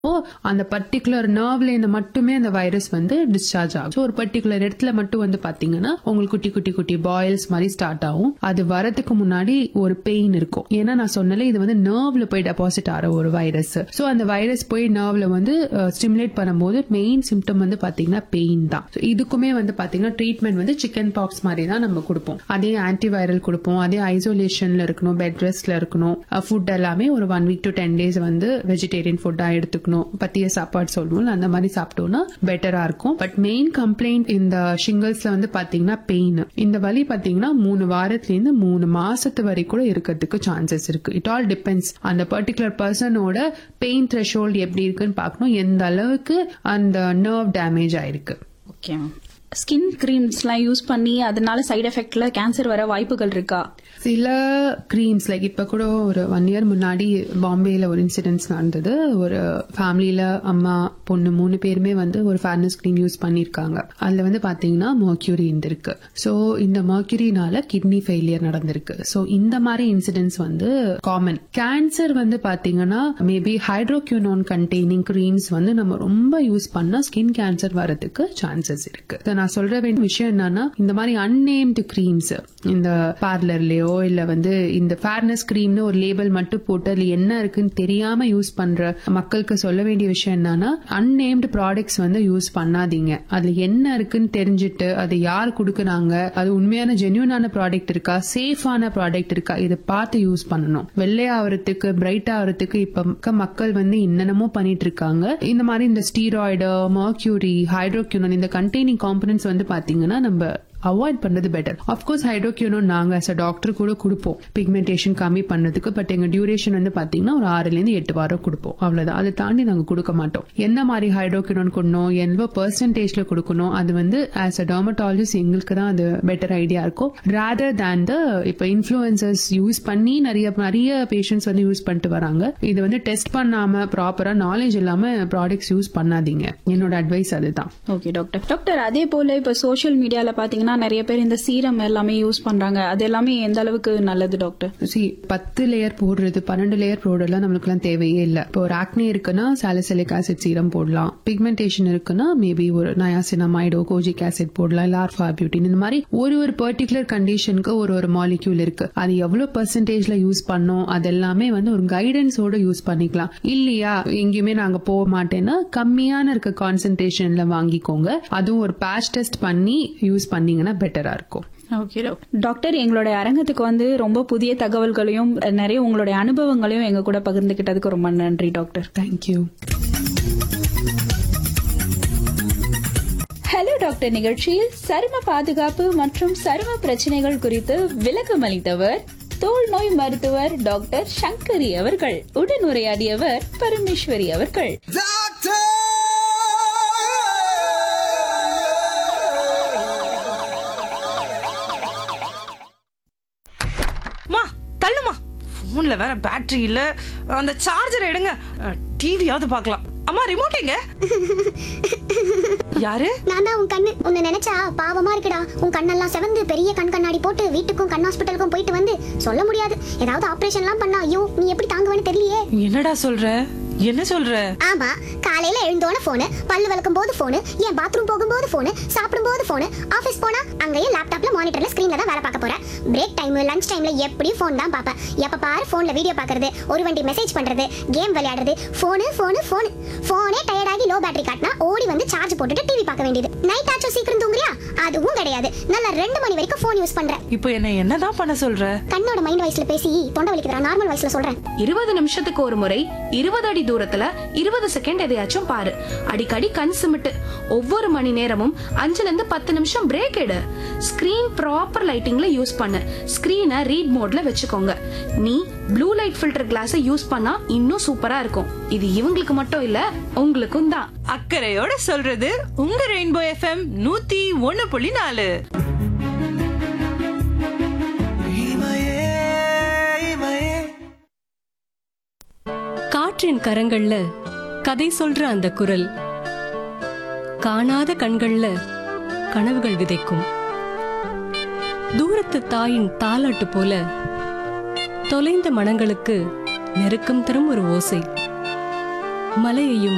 அந்த பர்டிகுலர் நர்வ்ல மட்டுமே அந்த வைரஸ் வந்து டிஸ்சார்ஜ் ஆகும் So, ஒரு பர்டிகுலர் இடத்துல மட்டும் வந்து பாத்தீங்கன்னா உங்களுக்கு குட்டி குட்டி குட்டி பாயில்ஸ் மாதிரி ஸ்டார்ட் ஆகும் அது வரதுக்கு முன்னாடி ஒரு பெயின் இருக்கும் ஏன்னா நான் சொன்னல இது வந்து நர்வ்ல போய் டெபாசிட் ஆகிற ஒரு வைரஸ் சோ அந்த வைரஸ் போய் நர்வ்ல வந்து ஸ்டிமுலேட் பண்ணும்போது மெயின் சிம்டம் வந்து பாத்தீங்கன்னா பெயின் தான் So, இதுக்குமே வந்து பாத்தீங்கன்னா ட்ரீட்மெண்ட் வந்து சிக்கன் பாக்ஸ் மாதிரி தான் நம்ம கொடுப்போம் அதே ஆன்டிவைரல் கொடுப்போம் அதே ஐசோலேஷன்ல இருக்கணும் பெட் ரெஸ்ட்ல இருக்கணும் ஃபுட் எல்லாமே ஒரு one week to ten days வந்து வெஜிடேரியன் ஃபுட்டா எடுத்துக்கணும் பத்திய சாப்பாடு சொல்லுவோம் அந்த மாதிரி சாப்பிட்டோம்னா பெட்டரா இருக்கும் பட் மெயின் கம்ப்ளைண்ட் இந்த ஷிங்கல்ஸ்ல வந்து பாத்தீங்கன்னா பெயின் இந்த வலி பாத்தீங்கன்னா மூணு வாரத்துல இருந்து மூணு மாசத்து வரை கூட இருக்கிறதுக்கு சான்சஸ் இருக்கு இட் ஆல் டிபெண்ட்ஸ் அந்த பர்டிகுலர் பர்சனோட பெயின் த்ரெஷோல்ட் எப்படி இருக்குன்னு பார்க்கணும் எந்த அளவுக்கு அந்த நர்வ் டேமேஜ் ஆயிருக்கு ஓகே ஸ்கின் கிரீம்ஸ்லாம் யூஸ் பண்ணி அதனால சைடு எஃபெக்ட்ல கேன்சர் வர வாய்ப்புகள் இருக்கா சில கிரீம்ஸ் லைக் இப்ப கூட ஒரு ஒன் இயர் முன்னாடி பாம்பேல ஒரு இன்சிடென்ட்ஸ் நடந்தது ஒரு ஃபேமிலியில அம்மா பொண்ணு மூணு பேருமே வந்து ஒரு ஃபேர்னஸ் கிரீம் யூஸ் பண்ணிருக்காங்க அதுல வந்து பாத்தீங்கன்னா மர்க்யூரி இருந்திருக்கு சோ இந்த மர்க்யூரினால கிட்னி ஃபெயிலியர் நடந்திருக்கு சோ இந்த மாதிரி இன்சிடென்ட்ஸ் வந்து காமன் கேன்சர் வந்து பாத்தீங்கன்னா மேபி ஹைட்ரோக்யூனோன் கண்டெய்னிங் கிரீம்ஸ் வந்து நம்ம ரொம்ப யூஸ் பண்ணா ஸ்கின் கேன்சர் வரதுக்கு சான்சஸ் இருக்கு இதை நான் சொல்ற வேண்டிய விஷயம் என்னன்னா இந்த மாதிரி அன்னேம்டு கிரீம்ஸ் இந்த பார்லர்லயோ இல்ல வந்து இந்த ஃபேர்னஸ் கிரீம்னு ஒரு லேபிள் மட்டும் போட்டு அதுல என்ன இருக்குன்னு தெரியாம யூஸ் பண்ற மக்களுக்கு சொல்ல வேண்டிய விஷயம் என்னன்னா அன்னேம்டு ப்ராடக்ட்ஸ் வந்து யூஸ் பண்ணாதீங்க அதுல என்ன இருக்குன்னு தெரிஞ்சுட்டு அது யார் கொடுக்குறாங்க அது உண்மையான ஜென்யூனான ப்ராடக்ட் இருக்கா சேஃபான ப்ராடக்ட் இருக்கா இதை பார்த்து யூஸ் பண்ணணும் வெள்ளை ஆகிறதுக்கு பிரைட் ஆகிறதுக்கு இப்ப இருக்க மக்கள் வந்து என்னென்னமோ பண்ணிட்டு இருக்காங்க இந்த மாதிரி இந்த ஸ்டீராய்டு மர்க்யூரி ஹைட்ரோக்யூனன் இந்த கண்டெய்னிங் காம்பனன்ட்ஸ் வந்து பாத்தீங்கன்னா நம்ம அவாய்ட் பண்றது பெட்டர் அப்கோர்ஸ் ஹைட்ரோக்யூனோன் நாங்க as a டாக்டர் கூட கொடுப்போம் பிக்மெண்டேஷன் கம்மி பண்ணதுக்கு பட் எங்க டியூரேஷன் வந்து பாத்தீங்கன்னா ஒரு ஆறுல இருந்து எட்டு வாரம் கொடுப்போம் அவ்வளவுதான் அதை தாண்டி நாங்க கொடுக்க மாட்டோம் எந்த மாதிரி ஹைட்ரோக்யூனோன் கொடுக்கணும் எவ்வளவு பெர்சன்டேஜ்ல கொடுக்கணும் அது வந்து ஆஸ் அ டெர்மட்டாலஜிஸ்ட் எங்களுக்கு தான் அது பெட்டர் ஐடியா இருக்கும் ரேதர் தேன் த இப்ப இன்ஃபுளுசர்ஸ் யூஸ் பண்ணி நிறைய நிறைய பேஷண்ட்ஸ் வந்து யூஸ் பண்ணிட்டு வராங்க இது வந்து டெஸ்ட் பண்ணாம ப்ராப்பரா நாலேஜ் இல்லாம ப்ராடக்ட்ஸ் யூஸ் பண்ணாதீங்க என்னோட அட்வைஸ் அதுதான் ஓகே டாக்டர் டாக்டர் அதே போல இப்ப சோஷியல் மீடியால பாத்தீங்கன்னா நிறைய பேர் இந்த சீரம் எல்லாமே யூஸ் பண்றாங்க அது எல்லாமே எந்த அளவுக்கு நல்லது டாக்டர் சி பத்து லேயர் போடுறது பன்னெண்டு லேயர் போடுறதுலாம் நம்மளுக்குலாம் தேவையே இல்ல இப்போ ஒரு ஆக்னே இருக்குன்னா சாலிசிலிக் ஆசிட் சீரம் போடலாம் பிக்மெண்டேஷன் இருக்குன்னா மேபி ஒரு நயாசினமைடோ கோஜிக் ஆசிட் போடலாம் இல்ல ஆர்ஃபா பியூட்டின் இந்த மாதிரி ஒரு ஒரு பர்டிகுலர் கண்டிஷனுக்கு ஒரு ஒரு மாலிக்யூல் இருக்கு அது எவ்வளவு பெர்சன்டேஜ்ல யூஸ் பண்ணோம் அதெல்லாமே வந்து ஒரு கைடன்ஸோட யூஸ் பண்ணிக்கலாம் இல்லையா எங்கேயுமே நாங்க போக மாட்டேன்னா கம்மியான இருக்க கான்சென்ட்ரேஷன்ல வாங்கிக்கோங்க அதுவும் ஒரு பேட்ச் டெஸ்ட் பண்ணி யூஸ் பண்ணீங்கன்னா பெட்டரா இருக்கும் ஓகே டாக்டர் எங்களுடைய அரங்கத்துக்கு வந்து ரொம்ப புதிய தகவல்களையும் நிறைய உங்களுடைய அனுபவங்களையும் எங்க கூட பகிர்ந்துகிட்டதுக்கு ரொம்ப நன்றி டாக்டர் தேங்க்யூ ஹலோ டாக்டர் நிகழ்ச்சியில் சரும பாதுகாப்பு மற்றும் சரும பிரச்சனைகள் குறித்து விளக்கம் அளித்தவர் தோல் நோய் மருத்துவர் டாக்டர் சங்கரி அவர்கள் உடன் உரையாடியவர் பரமேஸ்வரி அவர்கள் மா தள்ளுமா போன்ல வேற பேட்டரி இல்ல அந்த சார்ஜர் எடுங்க டிவியாவது பார்க்கலாம் அம்மா ரிமோட் எங்க யாரு நான் தான் உன் கண்ணு உன்னை நினைச்சா பாவமா இருக்குடா உன் கண்ணெல்லாம் செவந்து பெரிய கண் கண்ணாடி போட்டு வீட்டுக்கும் கண் ஹாஸ்பிட்டலுக்கும் போயிட்டு வந்து சொல்ல முடியாது ஏதாவது ஆபரேஷன்லாம் பண்ணா ஐயோ நீ எப்படி தாங்குவேன்னு தெரியலையே என்னடா சொல்ற என்ன சொல்ற ஆமா காலையில எழுந்தோன போனு பல்லு விளக்கும் போது போனு என் பாத்ரூம் போகும்போது போனு சாப்பிடும் போது போனு ஆபீஸ் போனா அங்கேயும் லேப்டாப்ல மானிட்டர்ல ஸ்கிரீன்ல தான் வேலை பார்க்க போறேன் பிரேக் டைம் லஞ்ச் டைம்ல எப்படியும் ஃபோன் தான் பார்ப்பேன் எப்ப பாரு போன்ல வீடியோ பார்க்கறது ஒரு வண்டி மெசேஜ் பண்றது கேம் விளையாடுறது போனு போனு போனு போனே டயர்டாகி லோ பேட்டரி காட்டினா ஓடி வந்து சார்ஜ் போட்டுட்டு டிவி பார்க்க வேண்டியது நைட் ஆச்சும் சீக்கிரம் தூங்குறியா அதுவும் கிடையாது நல்லா ரெண்டு மணி வரைக்கும் ஃபோன் யூஸ் பண்றேன் இப்போ என்ன என்னதான் பண்ண சொல்ற கண்ணோட மைண்ட் வாய்ஸ்ல பேசி தொண்டை வலிக்குதுடா நார்மல் வாய்ஸ்ல சொல்றேன் இருபது நிமிஷத்துக்கு ஒரு முறை இருபது அடி தூரத்துல இருபது செகண்ட் எதையாச்சும் பாரு அடிக்கடி கண் சிமிட்டு ஒவ்வொரு மணி நேரமும் அஞ்சுல இருந்து பத்து நிமிஷம் பிரேக் எடு ஸ்கிரீன் ப்ராப்பர் லைட்டிங்ல யூஸ் பண்ணு ஸ்கிரீனை ரீட் மோட்ல வச்சுக்கோங்க நீ ப்ளூ லைட் ஃபில்டர் கிளாஸை யூஸ் பண்ணா இன்னும் சூப்பரா இருக்கும் இது இவங்களுக்கு மட்டும் இல்ல உங்களுக்கும் தான் அக்கறையோட சொல்றது உங்க ரெயின்போ எஃப்எம் நூத்தி ஒண்ணு புள்ளி நாலு காற்றின் கரங்கள்ல கதை சொல்ற அந்த குரல் காணாத கண்கள்ல கனவுகள் விதைக்கும் தூரத்து தாயின் தாலாட்டு போல தொலைந்த மனங்களுக்கு நெருக்கம் தரும் ஒரு ஓசை மலையையும்